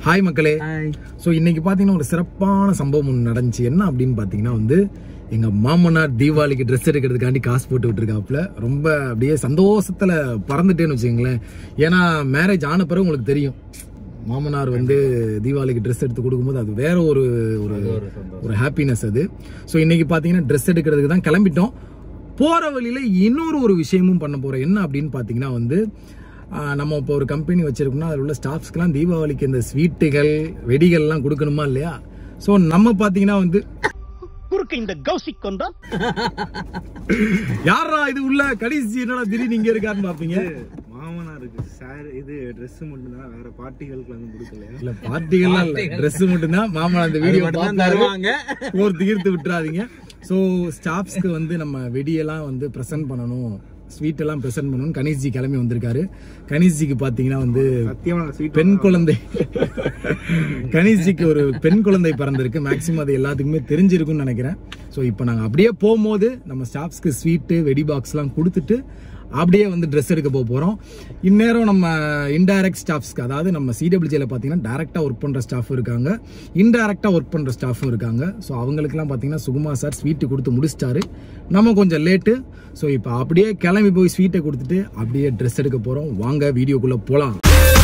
Hi மக்களே so இன்னைக்கு பார்த்தீங்கன்னா ஒரு சிறப்பான சம்பவம் ஒன்று நடந்துச்சு என்ன அப்படின்னு பார்த்தீங்கன்னா வந்து எங்க மாமனார் தீபாவளிக்கு ட்ரெஸ் எடுக்கிறதுக்காண்டி காசு போட்டு விட்டுருக்காப்புல ரொம்ப அப்படியே சந்தோஷத்துல பறந்துட்டேன்னு வச்சுக்கோங்களேன் ஏன்னா மேரேஜ் ஆன பிறகு உங்களுக்கு தெரியும் மாமனார் வந்து தீபாவளிக்கு ட்ரெஸ் எடுத்து கொடுக்கும்போது அது வேற ஒரு ஒரு ஒரு ஹாப்பினஸ் அது ஸோ இன்னைக்கு பார்த்தீங்கன்னா ட்ரெஸ் எடுக்கிறதுக்கு தான் கிளம்பிட்டோம் போற வழியில இன்னொரு ஒரு விஷயமும் பண்ண போறோம் என்ன அப்படின்னு பார்த்தீங்கன்னா வந்து ஆஹ், நம்ம இப்போ ஒரு கம்பெனி வச்சிருக்கோம்னா அதில் உள்ள ஸ்டாஃப்ஸ்க்குலாம் தீபாவளிக்கு இந்த ஸ்வீட்டுகள் வெடிகள்லாம் கொடுக்கணுமா இல்லையா ஸோ நம்ம பார்த்தீங்கன்னா வந்து குறுக்கு இந்த கௌசிக் கொண்டா யாரா இது உள்ள கடைசி என்னடா திடீர்னு இங்க இருக்காருன்னு பாப்பீங்க மாமனாருக்கு சார் இது Dress மட்டும்தான் வேற பார்ட்டிகளுக்கு வந்து கொடுக்கலையா இல்ல பார்ட்டிகள்லாம் இல்ல Dress மட்டும்தான் மாமா அந்த வீடியோ தருவாங்க ஒரு தீர்த்து விட்டுறாதீங்க ஸோ ஸ்டாஃப்ஸ்க்கு வந்து நம்ம வெடியெல்லாம் வந்து ப்ரெசென்ட் பண்ணணும் ஸ்வீட் எல்லாம் ப்ரெசென்ட் பண்ணணும் கணேஷ்ஜி கிளம்பி வந்திருக்காரு கணேஷ்ஜிக்கு பாத்தீங்கன்னா வந்து சத்தியமா நான் ஸ்வீட் பெண் குழந்தை கணேஷ்ஜிக்கு ஒரு பெண் குழந்தை பிறந்திருக்கு மேக்ஸிமம் அது எல்லாத்துக்குமே தெரிஞ்சிருக்கும்னு நினைக்கிறேன் ஸோ இப்போ நாங்கள் அப்படியே போகும்போது நம்ம ஸ்டாஃப்ஸ்க்கு ஸ்வீட்டு வெடி பாக்ஸ்லாம் கொடுத்துட்டு அப்படியே வந்து ட்ரெஸ் எடுக்க போக போகிறோம் இந்நேரம் நம்ம இன்டைரக்ட் ஸ்டாஃப்ஸ்க்கு அதாவது நம்ம சிடபிள்யூஜியில் பார்த்தீங்கன்னா டேரெக்டாக ஒர்க் பண்ணுற ஸ்டாஃபும் இருக்காங்க இன்டைரக்டாக ஒர்க் பண்ணுற ஸ்டாஃபும் இருக்காங்க ஸோ அவங்களுக்குலாம் பார்த்தீங்கன்னா சுகுமார் சார் ஸ்வீட்டு கொடுத்து முடிச்சிட்டாரு நம்ம கொஞ்சம் லேட்டு ஸோ இப்போ அப்படியே கிளம்பி போய் ஸ்வீட்டை கொடுத்துட்டு அப்படியே ட்ரெஸ் எடுக்க போகிறோம் வாங்க வீடியோக்குள்ளே போகலாம்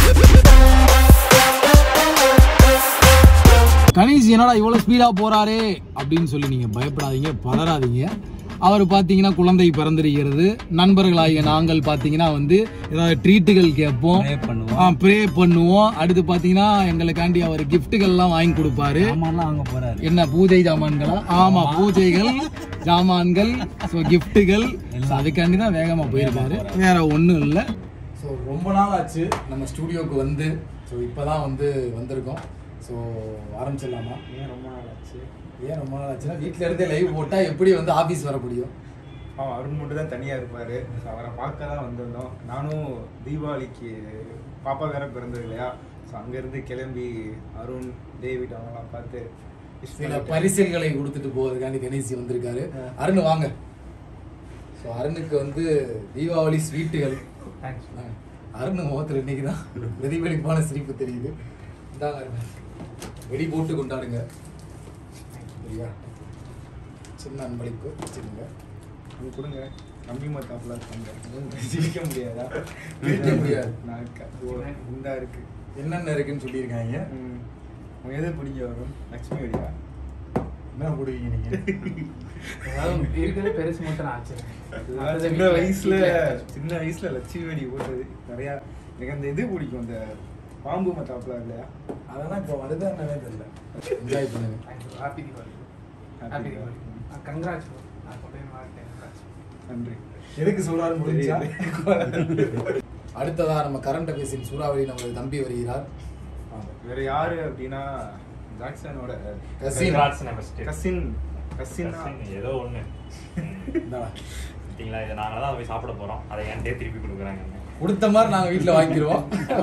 கணேஷ் என்னடா இவ்வளவு ஸ்பீடா போறாரே அப்படின்னு சொல்லி நீங்க பயப்படாதீங்க பதறாதீங்க அவர் பார்த்தீங்கன்னா குழந்தை பிறந்திருக்கிறது நண்பர்களாகிய நாங்கள் பார்த்தீங்கன்னா வந்து ஏதாவது ட்ரீட்டுகள் கேட்போம் ப்ரே பண்ணுவோம் அடுத்து பார்த்தீங்கன்னா எங்களுக்காண்டி அவர் கிஃப்ட்டுகள்லாம் வாங்கி கொடுப்பாரு அங்க போறாரு என்ன பூஜை ஜாமான்களா ஆமா பூஜைகள் ஜாமான்கள் ஸோ கிஃப்ட்டுகள் அதுக்காண்டி தான் வேகமா போயிருக்காரு வேற ஒன்றும் இல்லை ஸோ ரொம்ப நாள் ஆச்சு நம்ம ஸ்டூடியோக்கு வந்து ஸோ இப்போதான் வந்து வந்திருக்கோம் ஸோ ஆரம்பிச்சிடலாமா ஏன் ரொம்ப நாள் ஆச்சு ஏன் ரொம்ப நாள் ஆச்சுன்னா வீட்டில இருந்தே லைவ் போட்டால் எப்படி வந்து ஆஃபீஸ் வர முடியும் அவன் அருண் மட்டும் தான் தனியா இருப்பாரு So, அவரை பார்க்க தான் வந்திருந்தோம் நானும் தீபாவளிக்கு பாப்பா வேற பிறந்தது இல்லையா ஸோ அங்கேருந்து கிளம்பி அருண் டேவிட் அவங்களாம் பார்த்து wish சில பண்ணிட்டு- பரிசல்களை கொடுத்துட்டு போவதுக்காண்டி கணேசி வந்திருக்காரு அருண் வாங்க ஸோ அருணுக்கு வந்து தீபாவளி ஸ்வீட்டுகள் Thanks. அருண் முகத்தில் இன்னைக்கு தான் பிரதிபலிப்பான சிரிப்பு தெரியுது இந்தாங்க அருண் வெடி போட்டு கொண்டாடுங்க சரியா சின்ன அன்பளிப்பு வச்சுருங்க நீங்க கொடுங்க கம்மி மத்தாப்புல இருக்காங்க ஜெயிக்க முடியாதா ஜெயிக்க முடியாது. நான் இருக்கேன். ஓ, இந்தா இருக்கு என்னென்ன இருக்குன்னு சொல்லியிருக்காங்க ம். உனக்கு எது பிடிக்க வரும் லக்ஷ்மி வெடியா என்ன போடுவீங்க நீங்க இருக்கிறது பெருசு மட்டும் நான் ஆச்சு நான் சின்ன வயசுல சின்ன வயசுல லட்சுமி வெடி போட்டது நிறையா எனக்கு அந்த இது பிடிக்கும் அந்த பாம்பு மத்தாப்புல இல்லையா அதெல்லாம் இப்போ வருதா என்னவே தெரியல என்ஜாய் பண்ணுங்க happy Deepavali Happy happy Diwali. Deepavali congrats நான் சொல்றேன் வாழ்க்கை congrats. நன்றி எதுக்கு சொல்றாருன்னு புரிஞ்சா தெரியுது. அடுத்ததா நம்ம கரண்ட் அஃபேர்ஸின் சூறாவளி நமது தம்பி வருகிறார் வாங்க. வேற யாரு அப்படின்னா ஜாக்சனோட கசின் கசின் கசின் ஏதோ ஒண்ணு இந்தாடா. சரிங்களா இதை நாங்கள தான் போய் சாப்பிட போறோம் அதை என்கிட்டே திருப்பி கொடுக்குறாங்க கொடுத்த மாதிரி நாங்க வீட்ல வாங்கிக்கிறோம்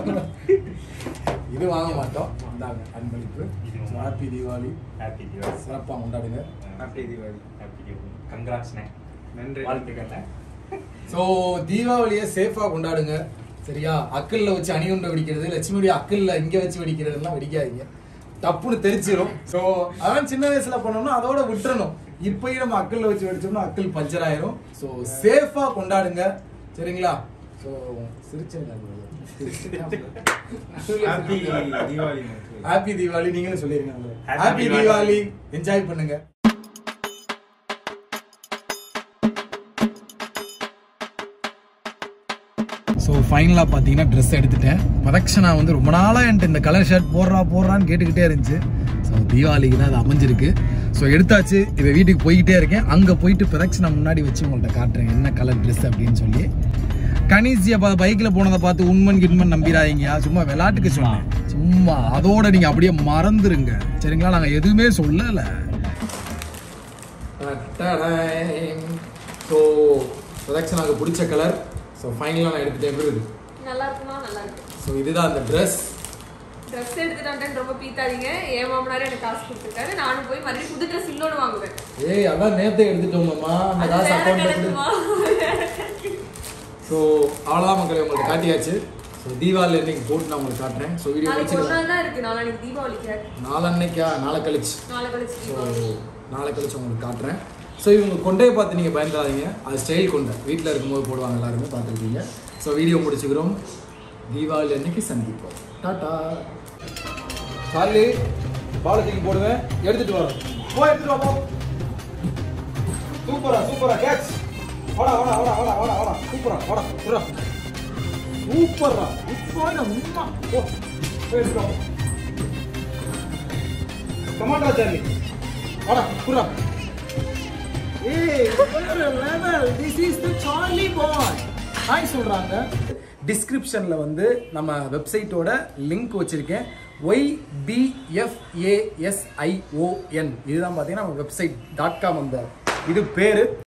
இது வாங்க மாட்டோம் இந்தாங்க அன்பளிப்பு இது ஹாப்பி தீபாவளி ஹாப்பி தீபாவளி சிறப்பா கொண்டாடுங்க ஹாப்பி தீபாவளி ஹாப்பி தீபாவளி கங்க்ராட்ஸ்ண்ணே நன்றி வாழ்த்துக்கண்ணே ஸோ தீபாவளியை சேஃபா கொண்டாடுங்க சரியா அக்கல்ல வச்சு அணிகுண்ட வெடிக்கிறது லட்சுமியுடைய அக்கல்ல இங்க வச்சு வெடிக்கிறதுலாம் வெடிக்காதீங்க டப்புன்னு தெரிச்சிடும் ஸோ அதான் சின்ன வயசுல பண்ணோம்னா அதோட விட்டுறணும் இப்பயும் நம்ம அக்கல்ல வச்சு வெடிச்சோம்னா அக்கல் பஞ்சர் ஆயிரும் ஸோ சேஃபா கொண்டாடுங்க சரிங்களா ஸோ சிரிச்சிருங்க ஹாப்பி தீபாவளி மக்களே. ஹாப்பி தீபாவளி நீங்களும் சொல்லிருங்க Happy happy Diwali. Deepavali enjoy பண்ணுங்க ஸோ ஃபைனலாக பார்த்தீங்கன்னா ட்ரெஸ் எடுத்துட்டேன் பிரதக்ஷனா வந்து ரொம்ப நாளாக என்கிட்ட இந்த கலர் ஷர்ட் போடுறா போடுறான்னு கேட்டுக்கிட்டே இருந்துச்சு ஸோ தீபாவளிக்கு தான் அது அமைஞ்சிருக்கு ஸோ எடுத்தாச்சு இப்போ வீட்டுக்கு போய்கிட்டே இருக்கேன் அங்கே போயிட்டு பிரதக்ஷனா முன்னாடி வச்சு உங்கள்கிட்ட காட்டுறேன் என்ன கலர் ட்ரெஸ் அப்படின்னு சொல்லி கணேசியை பார்த்து பைக்கில் போனதை பார்த்து உண்மன் கிண்மன் நம்பிடாதீங்க சும்மா விளையாட்டுக்கு சொன்னேன் சும்மா அதோட நீங்கள் அப்படியே மறந்துருங்க சரிங்களா நாங்கள் எதுவுமே சொல்லலை ஸோ பிரதக்ஷனாக்கு பிடிச்ச கலர் ஸோ ஃபைனலாக நான் எடுத்துட்டேன் எப்படி இருக்கு நல்லா இருக்குமா நல்லா இருக்கு ஸோ இதுதான் அந்த ட்ரெஸ் ட்ரெஸ் எடுத்துட்டான்ட்டு ரொம்ப பீத்தாதீங்க என் மாமனார் எனக்கு காசு கொடுத்துருக்காரு நானும் போய் மறுபடியும் புது ட்ரெஸ் இன்னொன்று வாங்குவேன் ஏய் அதான் நேத்தே எடுத்துட்டோங்கம்மா அந்த அது காசு வேற அக்கௌண்ட்ல கிடக்குமா ஸோ அவ்வளோதான் மக்களே உங்களுக்கு காட்டியாச்சு ஸோ ஸோ தீபாவளி அன்னைக்கு போட்டு நான் உங்களுக்கு காட்டுறேன் ஸோ வீடியோ நாளைக்கு ஒரு கழிச்சு நாள் தான் இருக்கு நாளைக்கு தீபாவளிக்கு நாளன்னைக்கா நாளை கழிச்சு நாளை கழிச்சு ஸோ தீபாவளி நாளை கழிச்சு உங்களுக்கு காட்டுறேன் ஸோ இவங்க கொண்டையை பார்த்து நீங்கள் பயந்துடாதீங்க அது ஸ்டைல் கொண்டை வீட்டில் இருக்கும்போது போடுவாங்க எல்லாருமே பார்த்துருக்கீங்க ஸோ வீடியோ முடிச்சுக்கிறோம் தீபாவளி அன்னைக்கு சந்திப்போம் டாட்டா சார்லி பாலத்துக்கு போடுவேன் எடுத்துட்டு வரேன் போ எடுத்துட்டு வா போ சூப்பரா சூப்பரா கேட்ச் வாடா வாடா வாடா வாடா வாடா வாடா சூப்பரா வாடா புறா சூப்பரா சூப்பரா உம்மா போ போய் எடுத்துட்டு வா கமாண்டா சார்லி வாடா புறா ஏய் வேற level this is the Charlie boy hi சொல்றாங்க டிஸ்கிரிப்ஷனில் வந்து நம்ம வெப்சைட்டோட லிங்க் வச்சிருக்கேன் ஒய் பிஎஃப்ஏஎஸ்ஐஓஎன் இதுதான் பார்த்தீங்கன்னா நம்ம வெப்சைட் டாட் காம் அந்த இது பேர்